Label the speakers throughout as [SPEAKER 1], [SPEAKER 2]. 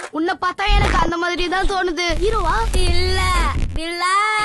[SPEAKER 1] உன்னை பார்த்தா எனக்கு அந்த மாதிரி தான் தோணுது ஹீரோவா
[SPEAKER 2] இல்ல இல்ல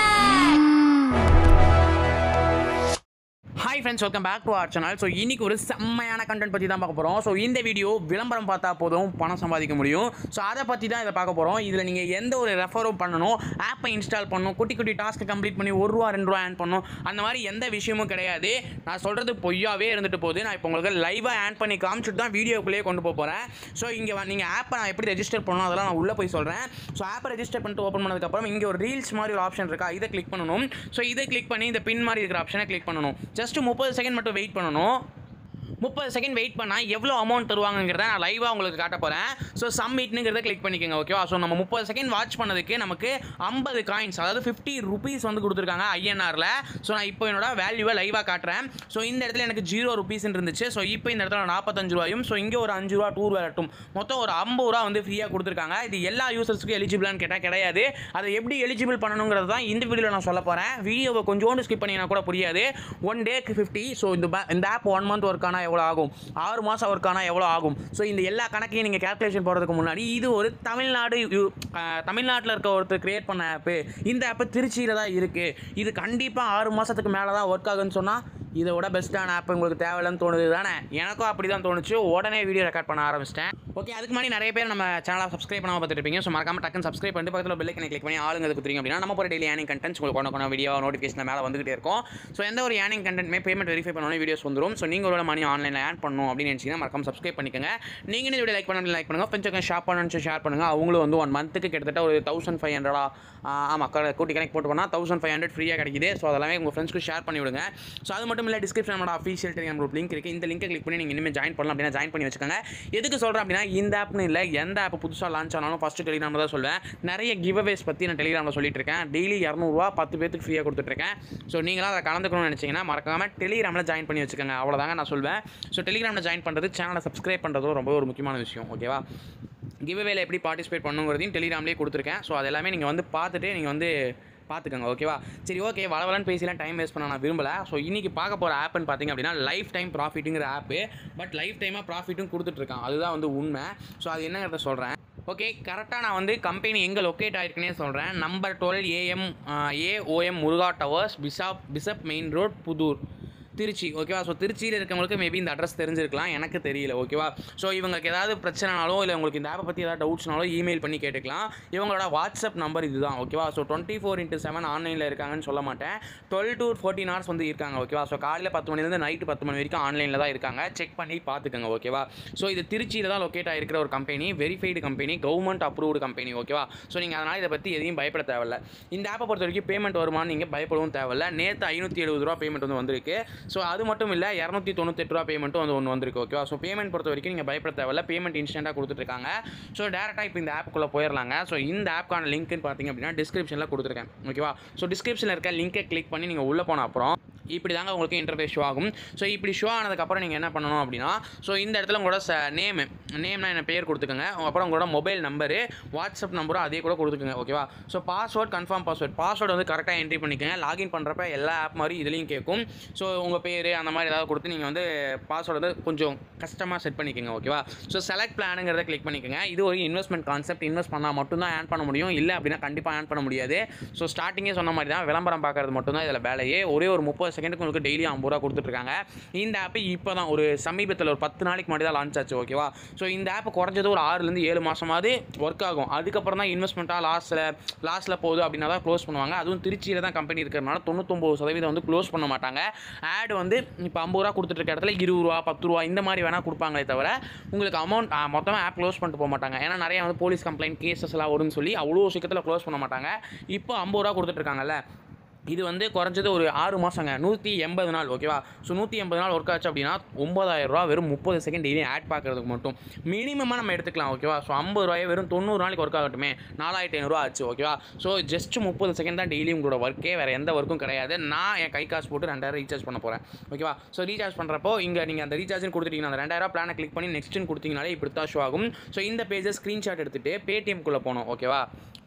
[SPEAKER 3] hi friends welcome back to our channel so இன்னைக்கு ஒரு செம்மையான கண்டென்ட் பற்றி தான் பார்க்க போகிறோம் ஸோ இந்த வீடியோ விளம்பரம் பார்த்தா போதும் பணம் சம்பாதிக்க முடியும் ஸோ அதை பற்றி தான் இதை பார்க்க போகிறோம் இதில் நீங்கள் எந்த ஒரு ரெஃபரும் பண்ணணும் ஆப்பை இன்ஸ்டால் பண்ணணும் குட்டி குட்டி டாஸ்க்கை கம்ப்ளீட் பண்ணி ஒரு ரூபா ரெண்டு ரூபா ஏர்ன் பண்ணணும் அந்த மாதிரி எந்த விஷயமும் கிடையாது நான் சொல்கிறது பொய்யாவே இருந்துட்டு போகுது நான் இப்போ உங்களுக்கு லைவாக ஆன் பண்ணி காமிச்சிட்டு தான் வீடியோக்குள்ளேயே கொண்டு போக போகிறேன் ஸோ இங்கே நீங்கள் ஆப்பை நான் எப்படி ரெஜிஸ்டர் பண்ணணும் அதெல்லாம் நான் உள்ளே போய் சொல்கிறேன் ஸோ ஆப்பை ரெஜிஸ்டர் பண்ணிட்டு ஓப்பன் பண்ணதுக்கப்புறம் இங்கே ஒரு ரீல்ஸ் மாதிரி ஒரு ஆப்ஷன் இருக்கா இதை கிளிக் பண்ணணும் ஸோ இதை கிளிக் பண்ணி இந்த பின் மாதிரி இருக்கிற ஆப்ஷனை கிளிக் பண்ணணும் ஜஸ்ட் முப்பது செகண்ட் மட்டும் வெயிட் பண்ணணும் முப்பது செகண்ட் வெயிட் பண்ணால் எவ்வளோ அமௌண்ட் தருவாங்கங்கிறத நான் லைவாக உங்களுக்கு காட்ட போகிறேன் ஸோ சம்மிட்னுங்கிறத கிளிக் பண்ணிக்கோங்க ஓகேவா ஸோ நம்ம முப்பது செகண்ட் வாட்ச் பண்ணதுக்கு நமக்கு ஐம்பது காயின்ஸ் அதாவது ஃபிஃப்டி ருபீஸ் வந்து கொடுத்துருக்காங்க ஐஎன்ஆரில் ஸோ நான் இப்போ என்னோட வேல்யூவை லைவாக காட்டுறேன் ஸோ இந்த இடத்துல எனக்கு ஜீரோ ருபீஸ் இருந்துச்சு ஸோ இப்போ இந்த இடத்துல நாற்பத்தஞ்சு ரூபாயும் ஸோ இங்கே ஒரு அஞ்சு ரூபா டூர் வரட்டும் மொத்தம் ஒரு ஐம்பது ரூபா வந்து ஃப்ரீயாக கொடுத்துருக்காங்க இது எல்லா யூசர்ஸ்க்கும் எலிஜிபிளான்னு கேட்டால் கிடையாது அதை எப்படி எலிஜிபிள் பண்ணணுங்கிறது தான் இந்த வீடியோவில் நான் சொல்ல போகிறேன் வீடியோவை கொஞ்சோண்டு ஸ்கிப் பண்ணினா கூட புரியாது ஒன் டேக்கு ஃபிஃப்டி ஸோ இந்த ba- இந்த ஆப் ஒன் மந்த் ஒர்க் ஆனால் எவ்வளோ ஆகும் ஆறு மாதம் ஒர்க் ஆனால் எவ்வளோ ஆகும் ஸோ இந்த எல்லா கணக்கையும் நீங்கள் கேல்குலேஷன் போகிறதுக்கு முன்னாடி இது ஒரு தமிழ்நாடு யூ- அஹ், தமிழ்நாட்டில் இருக்க ஒருத்தர் கிரியேட் பண்ண ஆப்பு இந்த ஆப்பு திருச்சியில் தான் இருக்குது இது கண்டிப்பாக ஆறு மாதத்துக்கு மேலே தான் ஒர்க் ஆகுன்னு சொன்னால் இதை விட பெஸ்ட்டான ஆப் உங்களுக்கு தேவையில்லைன்னு தோணுது தானே எனக்கும் அப்படி தான் தோணுச்சு உடனே வீடியோ ரெக்கார்ட் பண்ண ஆரம்பிச்சிட்டேன் ஓகே அதுக்கு முன்னாடி நிறைய பேர் நம்ம சேனலை சப்ஸ்கிரைப் பண்ணாமல் பார்த்துருப்பீங்க ஸோ மறக்காம டக்குன்னு சப்ஸ்கிரைப் பண்ணிட்டு பக்கத்தில் பெல் ஐக்கனை கிளிக் பண்ணி ஆளுங்க கொடுத்துருங்க அப்படின்னா நம்ம போகிற டெய்லி ஏர்னிங் கண்டென்ட்ஸ் உங்களுக்கு கொண்டு கொண்டு வீடியோ நோட்டிஃபிகேஷன் மேலே வந்துகிட்டே இருக்கும் ஸோ எந்த ஒரு ஏர்னிங் கண்டென்ட்மே பேமெண்ட் வெரிஃபை பண்ணணும் வீடியோஸ் வந்துடும் ஸோ நீங்கள் ஒரு மணி ஆன்லைனில் ஏர்ன் பண்ணணும் அப்படின்னு நினச்சிங்கன்னா மறக்காம சப்ஸ்கிரைப் பண்ணிக்கோங்க நீங்கள் இந்த வீடியோ லைக் பண்ணி லைக் பண்ணுங்கள் கொஞ்சம் ஷேர் பண்ணணும்னு ஷேர் பண்ணுங்கள் அவங்களும் வந்து ஒன் மந்த்துக்கு கிட்டத்தட்ட ஒரு தௌசண்ட் ஃபைவ் ஹண்ட்ரடா ஆமாம் கூட்டி கனெக்ட் போட்டு பண்ணால் தௌசண்ட் ஃபைவ் ஹண்ட்ரட் ஃப்ரீயாக கிடைக்குது ஸோ அதெல்லாமே உங்கள் ஃப்ரெண்ட்ஸ்க்கு ஷேர் பண்ணி விடுங்க ஸோ அது மட்டும் இல்லை டிஸ்கிரிப்ஷன் நம்மளோட அஃபீஷியல் டெலிகிராம் குரூப் லிங்க் இருக்குது இந்த லிங்கை கிளிக் பண்ணி நீங்கள் இனிமேல் ஜாயின் பண்ணலாம் அப்படின்னா ஜாயின் பண்ணி வச்சுக்கோங்க எதுக்கு சொல்கிறேன் அப்படின்னா இந்த ஆப்னு இல்லை எந்த ஆப் புதுசாக லான்ச் ஆனாலும் ஃபஸ்ட்டு டெலிகிராமில் தான் சொல்லுவேன் நிறைய கிவ்அவேஸ் பற்றி நான் டெலிகிராமில் சொல்லிட்டு இருக்கேன் டெய்லி இரநூறுவா பத்து பேத்துக்கு ஃப்ரீயாக கொடுத்துட்ருக்கேன் ஸோ நீங்களாம் அதை கலந்துக்கணும்னு நினச்சிங்கன்னா மறக்காமல் டெலிகிராமில் ஜாயின் பண்ணி வச்சுக்கோங்க அவ்வளோதாங்க நான் சொல்வேன் ஸோ டெலிகிராமில் ஜாயின் பண்ணுறது சேனலை சப்ஸ்கிரைப் பண்ணுறதும் ரொம்ப ஒரு முக்கியமான விஷயம் ஓகேவா கிவ்அவேல எப்படி பார்ட்டிசிபேட் பண்ணுங்கிறதையும் டெலிகிராம்லேயே கொடுத்துருக்கேன் ஸோ அது எல்லாமே நீங்கள் வந்து பார்த்துட்டு நீங்கள் வந்து பார்த்துக்கோங்க ஓகேவா சரி ஓகே வளவலன்னு பேசிலாம் டைம் வேஸ்ட் பண்ண நான் விரும்பல ஸோ இன்றைக்கி பார்க்க போகிற ஆப்னு பார்த்தீங்க அப்படின்னா லைஃப் டைம் ப்ராஃபிட்டுங்கிற ஆப்பு பட் லைஃப் டைமாக ப்ராஃபிட்டும் கொடுத்துட்ருக்கான் அதுதான் வந்து உண்மை ஸோ அது என்னங்கிறத சொல்கிறேன் ஓகே கரெக்டாக நான் வந்து கம்பெனி எங்கே லொக்கேட் ஆயிருக்குன்னே சொல்கிறேன் நம்பர் டுவெல் ஏஎம் ஏஓஎம் Muruga towers bishop bishop main road Puthur Trichy ஓகேவா ஸோ திருச்சியில் இருக்கவங்களுக்கு மேபி இந்த அட்ரஸ் தெரிஞ்சிருக்கலாம் எனக்கு தெரியல ஓகேவா ஸோ இவங்களுக்கு ஏதாவது பிரச்சனைனாலோ இல்லை உங்களுக்கு இந்த ஆப்பை பற்றி ஏதாவது டவுட்ஸ்னாலோ இமெயில் பண்ணி கேட்டுக்கலாம் இவங்களோட வாட்ஸ்அப் நம்பர் இதுதான் ஓகேவா so twenty four into seven ஆன்லைனில் இருக்காங்கன்னு சொல்ல மாட்டேன் டுவெல் டு ஃபோர்டீன் ஹவர்ஸ் வந்து இருக்காங்க ஓகேவா ஸோ காலையில் பத்து மணிலேருந்து நைட்டு பத்து மணி வரைக்கும் ஆன்லைனில் தான் இருக்காங்க செக் பண்ணி பார்த்துக்கோங்க ஓகேவா ஸோ இது திருச்சியில் தான் லொக்கேட் ஆகிருக்கிற ஒரு company verified company government approved company ஓகேவா ஸோ நீங்கள் அதனால் இதை பற்றி எதையும் பயப்பட தேவையில்ல இந்த ஆப்பை பொறுத்த வரைக்கும் பேமெண்ட் வருமானு நீங்கள் பயப்படவும் தேவையில்ல நேற்று ஐநூற்றி எழுபது ரூபா பேமெண்ட் வந்து வந்திருக்கு ஸோ அது மட்டும் இல்லை இரநூத்தி தொண்ணூத்தெட்டு ரூபா பேமெண்ட்டும் வந்து ஒன்று வந்திருக்கு ஓகேவா ஸோ பேமெண்ட் பொறுத்த வரைக்கும் நீங்கள் பயப்பட தேவையில்ல பேமெண்ட் இன்ஸ்டண்ட்டாக கொடுத்துட்ருக்காங்க ஸோ டேரெக்டாக இப்போ இந்த ஆப்புக்குள்ளே போயிடலாங்க ஸோ இந்த ஆப்க்கான லிங்க்னு பார்த்தீங்க அப்படின்னா டிஸ்கிரிப்ஷனில் கொடுத்துருக்கேன் ஓகேவா ஸோ டிஸ்கிரிப்ஷனில் இருக்க லிங்கை கிளிக் பண்ணி நீங்கள் உள்ளே போன அப்புறம் இப்படி தாங்க உங்களுக்கு இன்டர்ஃபேஸ் ஷோ ஆகும் ஸோ இப்படி ஷோ ஆனதுக்கப்புறம் நீங்கள் என்ன பண்ணணும் அப்படின்னா ஸோ இந்த இடத்துல உங்களோட ச நேமு நேம்னா என்ன பேர் கொடுத்துக்கோங்க அப்புறம் உங்களோட மொபைல் நம்பரு வாட்ஸ்அப் நம்பரும் அதே கூட கொடுத்துக்கோங்க ஓகேவா so password confirm password password வந்து கரெக்டாக என்ட்ரி பண்ணிக்கோங்க லாகின் பண்ணுறப்ப எல்லா ஆப் மாதிரி இதுலேயும் கேட்கும் ஸோ உங்கள் பேர் அந்த மாதிரி ஏதாவது கொடுத்து நீங்கள் வந்து பாஸ்வேர்டு வந்து கொஞ்சம் கஷ்டமாக செட் பண்ணிக்கோங்க ஓகேவா ஸோ செலக்ட் பிளானுங்கிறத கிளிக் பண்ணிக்கோங்க இது ஒரு இன்வெஸ்ட்மெண்ட் கான்செப்ட் இன்வெஸ்ட் பண்ணால் மட்டும்தான் ஏர்ன் பண்ண முடியும் இல்லை அப்படின்னா கண்டிப்பாக ஏர்ன் பண்ண முடியாது ஸோ ஸ்டார்டிங்கே சொன்ன மாதிரி தான் விளம்பரம் பார்க்கறது மட்டும்தான் இதில் வேலையே ஒரே ஒரு முப்பது செகண்டுக்கு உங்களுக்கு டெய்லி ஐம்பது ரூபா கொடுத்துட்ருக்காங்க இந்த ஆப் இப்போ தான் ஒரு சமீபத்தில் ஒரு பத்து நாளைக்கு முன்னாடி தான் லான்ச் ஆச்சு ஓகேவா ஸோ இந்த ஆப் குறைஞ்சது ஒரு ஆறுலேருந்து ஏழு மாதமாவது ஒர்க் ஆகும் அதுக்கப்புறம் தான் இன்வெஸ்ட்மெண்ட்டாக லாஸில் லாஸில் போகுது அப்படின்னா தான் க்ளோஸ் பண்ணுவாங்க அதுவும் திருச்சியில் தான் கம்பெனி இருக்கிறனால தொண்ணூத்தொம்பது சதவீதம் வந்து க்ளோஸ் பண்ண மாட்டாங்க ஆட் வந்து இப்போ ஐம்பது ரூபா கொடுத்துட்டு இருக்க இடத்துல இருபது ரூபா பத்து ரூபா இந்த மாதிரி வேணால் கொடுப்பாங்களே தவிர உங்களுக்கு அமௌண்ட் மொத்தமாக ஆப் க்ளோஸ் பண்ணிட்டு போக மாட்டாங்க ஏன்னா நிறைய வந்து போலீஸ் கம்ப்ளைண்ட் கேசஸ் எல்லாம் வரும்னு சொல்லி அவ்வளோ சீக்கிரத்தில் க்ளோஸ் பண்ண மாட்டாங்க இப்போ ஐம்பது ரூபா கொடுத்துட்ருக்காங்கல்ல இது வந்து குறைஞ்சது ஒரு ஆறு மாதங்க நூற்றி எண்பது நாள் ஓகேவா ஸோ நூற்றி எண்பது நாள் ஒர்க் ஆச்சு அப்படின்னா ஒம்பதாயிரம் ரூபா வெறும் முப்பது செகண்ட் டெய்லி ஆட் பார்க்கறதுக்கு மட்டும் மினிமமாக நம்ம எடுத்துக்கலாம் ஓகேவா ஸோ ஐம்பது ரூபாய் வெறும் தொண்ணூறு நாளைக்கு ஒர்க் ஆகட்டுமே நாலாயிரத்தி ஐநூறுரூவா ஆச்சு ஓகேவா ஸோ ஜஸ்ட் முப்பது செகண்ட் தான் டெய்லி உங்களோட ஒர்க்கே வேறு எந்த ஒர்க்கும் கிடையாது நான் என் கை காசு போட்டு ரெண்டாயிரம் ரீசார்ஜ் பண்ண போகிறேன் ஓகேவா ஸோ ரீசார்ஜ் பண்ணுறப்போ இங்கே நீங்கள் அந்த ரீசார்ஜ்னு கொடுத்துட்டீங்கன்னா அந்த ரெண்டாயிரம் பிளானை கிளிக் பண்ணி நெக்ஸ்ட்னு கொடுத்தீங்கனாலே இப்படி தான் ஷோ ஆகும் ஸோ இந்த பேஜை ஸ்க்ரீன்ஷாட் எடுத்துகிட்டு பேடிஎம்குள்ளே போகணும் ஓகேவா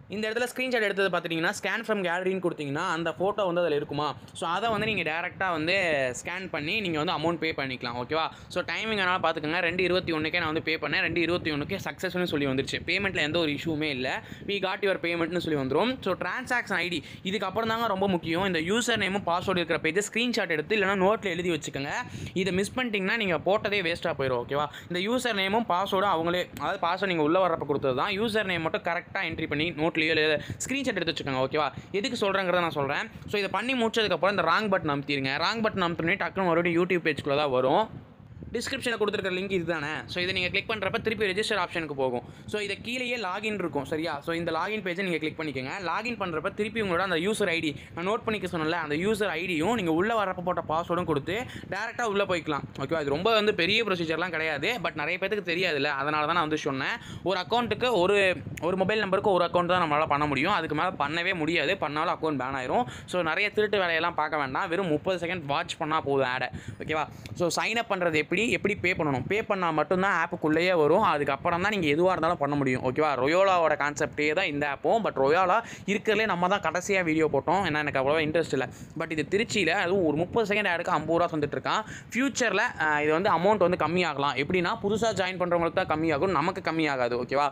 [SPEAKER 3] இந்த இடத்துல ஸ்க்ரீன்ஷாட் எடுத்தது பார்த்துட்டிங்கன்னா ஸ்கேன் ஃப்ரம் கேலரின்னு கொடுத்தீங்கன்னா அந்த ஃபோட்டோ வந்து அதில் இருக்குமா ஸோ அதை வந்து நீங்கள் டேரெக்டாக வந்து ஸ்கேன் பண்ணி நீங்கள் வந்து அமௌண்ட் பே பண்ணிக்கலாம் ஓகேவா ஸோ டைமிங் அதனால் பார்த்துக்கோங்க ரெண்டு இருபத்தி ஒன்றுக்கே நான் வந்து பே பண்ணேன் ரெண்டு இருபத்தி ஒன்றுக்கே சக்ஸஸ்னு சொல்லி வந்துருச்சு பேமெண்ட்டில் எந்த ஒரு இஷ்யூமே இல்லை வி காட் யுவர் பேமெண்ட்னு சொல்லி வந்துடும் ஸோ ட்ரான்சாக்ஷன் ஐடி இதுக்கப்புறம் தாங்க ரொம்ப முக்கியம் இந்த யூசர் நேமும் பாஸ்வேர்டு இருக்கிற பேஜை ஸ்க்ரீன்ஷாட் எடுத்து இல்லைனா நோட்டில் எழுதி வச்சுக்கோங்க இதை மிஸ் பண்ணிட்டீங்கன்னா நீங்கள் போட்டதே வேஸ்ட்டாக போயிடும் ஓகேவா இந்த யூசர் நேமும் பாஸ்வேர்டும் அவங்களே அதாவது பாஸ்வேர்டு நீங்கள் உள்ளே வரப்போ கொடுத்தது தான் யூசர் நேம் மட்டும் கரெக்டாக என்ட்ரி பண்ணி நோட்லேயோ இல்லை ஸ்க்ரீன்ஷாட் எடுத்து வச்சுக்கோங்க ஓகேவா எதுக்கு சொல்கிறேங்கிறத நான் சொல்கிறேன் ஸோ இதை பண்ணி முடிச்சதுக்கப்புறம் இந்த ராங் பட்டன் அமுத்திடுங்க ராங் பட்டன் அமுத்தினே டக்குனு மறுபடியும் யூடியூப் பேஜ்குள்ளே தான் வரும் டிஸ்கிரிப்ஷனில் கொடுத்துருக்க லிங்க் இதுதானே ஸோ இதை நீங்கள் கிளிக் பண்ணுறப்ப திருப்பி ரெஜிஸ்டர் ஆப்ஷனுக்கு போகும் ஸோ இதை கீழேயே லாகின் இருக்கும் சரியா ஸோ இந்த லாகின் பேஜை நீங்கள் கிளிக் பண்ணிக்கோங்க லாகின் பண்ணுறப்ப திருப்பி உங்களோட அந்த யூசர் ஐடி நான் நோட் பண்ணிக்க சொன்னல அந்த யூசர் ஐடியும் நீங்கள் உள்ளே வரப்போ போட்ட பாஸ்வேர்டும் கொடுத்து டேரெக்டாக உள்ளே போய்க்கலாம் ஓகேவா இது ரொம்ப வந்து பெரிய ப்ரொசீஜர்லாம் கிடையாது பட் நிறைய பேருக்கு தெரியாதுல்ல அதனால தான் நான் வந்து சொன்னேன் ஒரு அக்கௌண்ட்டுக்கு ஒரு ஒரு மொபைல் நம்பருக்கு ஒரு அக்கௌண்ட் தான் நம்மளால் பண்ண முடியும் அதுக்கு மேலே பண்ணவே முடியாது பண்ணாலும் அக்கௌண்ட் பேன் ஆயிரும் ஸோ நிறைய திருட்டு வேலையெல்லாம் பார்க்க வேண்டாம் வெறும் முப்பது செகண்ட் வாட்ச் பண்ணால் போதும் ஆடை ஓகேவா ஸோ சைன் அப் பண்ணுறது எப்படி எப்படி பே பண்ணணும் பே பண்ணால் மட்டும்தான் ஆப்புக்குள்ளேயே வரும் அதுக்கப்புறம் தான் நீங்கள் எதுவாக இருந்தாலும் பண்ண முடியும் ஓகேவா ரொயோலாவோட கான்செப்டே தான் இந்த ஆப்பும் பட் ரொயோலா இருக்கிறதுலே நம்ம தான் கடைசியாக வீடியோ போட்டோம் ஏன்னா எனக்கு அவ்வளோவா இன்ட்ரெஸ்ட் இல்லை பட் இது திருச்சியில் அதுவும் ஒரு முப்பது செகண்ட் ஆடுக்கு ஐம்பது ரூபா வந்துட்டு இருக்கான் ஃபியூச்சரில் இது வந்து அமௌண்ட் வந்து கம்மியாகலாம் எப்படின்னா புதுசாக ஜாயின் பண்ணுறவங்களுக்கு தான் கம்மியாகும் நமக்கு கம்மியாகாது ஓகேவா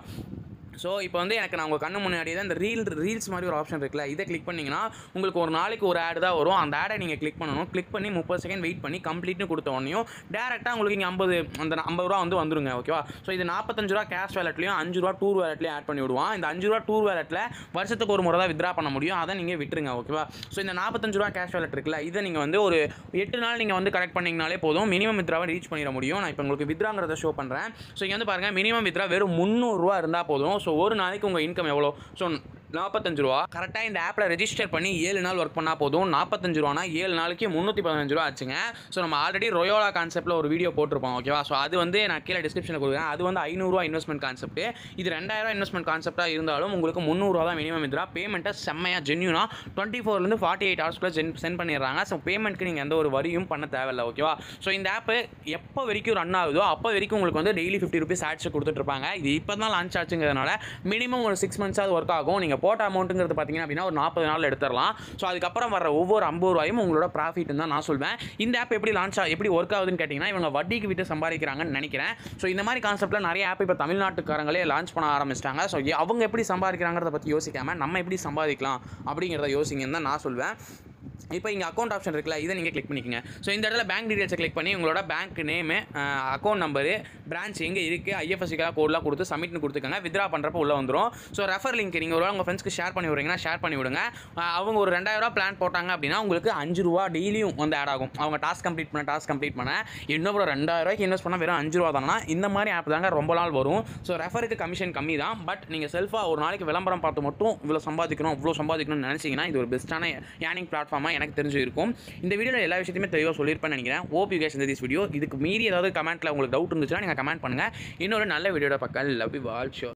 [SPEAKER 3] ஸோ இப்போ வந்து எனக்கு நான் உங்கள் கண்ணு முன்னாடி தான் இந்த ரீல் ரீல்ஸ் மாதிரி ஒரு ஆப்ஷன் இருக்குல்ல இதை கிளிக் பண்ணிங்கன்னா உங்களுக்கு ஒரு நாளைக்கு ஒரு ஆடு தான் வரும் அந்த ஆடை நீங்கள் கிளிக் பண்ணணும் கிளிக் பண்ணி முப்பது செகண்ட் வெயிட் பண்ணி கம்ப்ளீட்னு கொடுத்த உடனேயும் டேரெக்டாக உங்களுக்கு இங்கே ஐம்பது அந்த ஐம்பது ரூபா வந்து வந்துருங்க ஓகேவா ஸோ இது நாற்பத்தஞ்சு ரூபா கேஷ் வேலட்லையும் அஞ்சு ரூபா டூர் வேலட்லையும் ஆட் பண்ணி விடுவான் இந்த அஞ்சு ரூபா டூர் வேலட்டில் வருஷத்துக்கு ஒரு முறை தான் வித்ரா பண்ண முடியும் அதை நீங்கள் விட்டுருங்க ஓகேவா ஸோ இந்த நாற்பத்தஞ்சு ரூபா கேஷ் வேலட் இருக்குல்ல இதை நீங்கள் வந்து ஒரு எட்டு நாள் நீங்கள் வந்து கரெக்ட் பண்ணிங்கனாலே போதும் மினிமம் வித்ராவை ரீச் பண்ணிட முடியும் நான் இப்போ உங்களுக்கு வித்ராங்கிறத ஷோ பண்ணுறேன் ஸோ இங்கே வந்து பாருங்கள் மினிமம் வித்ரா வெறும் முந்நூறுரூவா இருந்தால் போதும் ஸோ ஒரு நாளைக்கு உங்கள் இன்கம் எவ்வளோ ஸோ நாற்பத்தஞ்சு ரூபா கரெக்டாக இந்த ஆப்பில் ரெஜிஸ்டர் பண்ணி ஏழு நாள் ஒர்க் பண்ணால் போதும் நாற்பத்தஞ்சு ரூபானா ஏழு நாளைக்கு முந்நூற்றி பதினஞ்சு ரூபா ஆச்சுங்க ஸோ நம்ம ஆல்ரெடி ரொயோலா கான்செப்ட்டில் ஒரு வீடியோ போட்டிருப்போம் ஓகேவா ஸோ அது வந்து நான் கீழே டிஸ்கிரிப்ஷனில் கொடுக்குறேன் அது வந்து ஐநூறுரூவா இன்வெஸ்ட்மெண்ட் கான்செப்ட் இது ரெண்டாயிரம் இன்வெஸ்ட்மெண்ட் கான்செப்ட்டாக இருந்தாலும் உங்களுக்கு முந்நூறுரூவா தான் மினிமம் இதுரா பேமெண்ட்டை செம்மையாக ஜென்யூனா டுவெண்ட்டி ஃபோர்லேருந்து ஃபார்ட்டி எயிட் ஹவர்ஸ்க்குள்ள சென் சென்ட் பண்ணிடுறாங்க ஸோ பேமெண்ட்க்கு நீங்கள் எந்த ஒரு வரியும் பண்ண தேவையில்ல ஓகேவா ஸோ இந்த ஆப்பு எப்போ வரைக்கும் ரன் ஆகுதோ அப்போ வரைக்கும் உங்களுக்கு வந்து டெய்லி ஃபிஃப்டி ருபீஸ் ஆட்ஸ் கொடுத்துட்ருப்பாங்க இது இப்போ தான் லான்ச் ஆச்சுங்கிறதுனால மினிமம் ஒரு சிக்ஸ் மந்த்ஸாவது ஒர்க் ஆகும் நீங்கள் போட்ட அமௌண்ட்டுங்கிறது பார்த்தீங்கன்னா அப்படின்னா ஒரு நாற்பது நாள் எடுத்துடலாம் ஸோ அதுக்கப்புறம் வர ஒவ்வொரு ஐம்பது ரூபாயும் உங்களோட ப்ராஃபிட் தான் நான் சொல்வேன் இந்த ஆப் எப்படி லான்ச் எப்படி ஒர்க் ஆகுதுன்னு கேட்டிங்கன்னா இவங்க வட்டிக்கு விட்டு சம்பாதிக்கிறாங்கன்னு நினைக்கிறேன் ஸோ இந்த மாதிரி கான்செப்ட்டில் நிறைய ஆப் இப்போ தமிழ்நாட்டுக்காரங்களே லான்ச் பண்ண ஆரம்பிச்சிட்டாங்க ஸோ அவங்க எப்படி சம்பாதிக்கிறாங்கிறத பற்றி யோசிக்காமல் நம்ம எப்படி சம்பாதிக்கலாம் அப்படிங்கிறத யோசிங்கன்னு தான் நான் சொல்வேன் இப்போ இங்கே அக்கௌண்ட் ஆப்ஷன் இருக்குல்ல இதை நீங்கள் கிளிக் பண்ணிக்கங்க ஸோ இந்த இடத்துல பேங்க் டீடைல்ஸை கிளிக் பண்ணி உங்களோட bank name account number branch எங்கே இருக்குது ஐஎஃப்எஸ்சிக்காக கோட்லாம் கொடுத்து சப்மிட்னு கொடுத்துக்கங்க வித்ரா பண்ணுறப்ப உள்ளே வந்துடும் ஸோ ரெஃபர் லிங்க் நீங்கள் ஒரு உங்கள் ஃப்ரெண்ட்ஸ்க்கு ஷேர் பண்ணி விடுறீங்கன்னா ஷேர் பண்ணி விடுங்க அஹ் அவங்க ஒரு ரெண்டாயிரரூவா பிளான் போட்டாங்க அப்படின்னா உங்களுக்கு அஞ்சு ரூபா டெய்லியும் வந்து ஆட் ஆகும் அவங்க டாஸ்க் கம்ப்ளீட் பண்ண டாஸ்க் கம்ப்ளீட் பண்ண இன்னும் ஒரு ரெண்டாயிரூவாய்க்கு இன்வெஸ்ட் பண்ணால் வெறும் அஞ்சு ரூபா தானா இந்த மாதிரி ஆப் தாங்க ரொம்ப நாள் வரும் ஸோ ரெஃபருக்கு கமிஷன் கம்மி தான் பட் நீங்கள் செல்ஃபாக ஒரு நாளைக்கு விளம்பரம் பார்த்து மட்டும் இவ்வளோ சம்பாதிக்கணும் இவ்வளோ சம்பாதிக்கணும்னு நினச்சிங்கன்னா இது ஒரு பெஸ்ட்டான ஏர்னிங் பிளாட்ஃபார்மாக எனக்கு தெரிஞ்சு இருக்கும் இந்த வீடியோவில் எல்லா விஷயத்தையுமே தெளிவாக சொல்லியிருப்பேன்னு நினைக்கிறேன் ஓப் யூ கேஸ் இந்த திஸ் வீடியோ இதுக்கு மீறி ஏதாவது கமெண்ட்டில் உங்களுக்கு டவுட் இருந்துச்சுன்னா நீங்கள் கமெண்ட் பண்ணுங்கள் இன்னொரு நல்ல வீடியோட பக்கம் லவ் யூ ஆல் ஷோ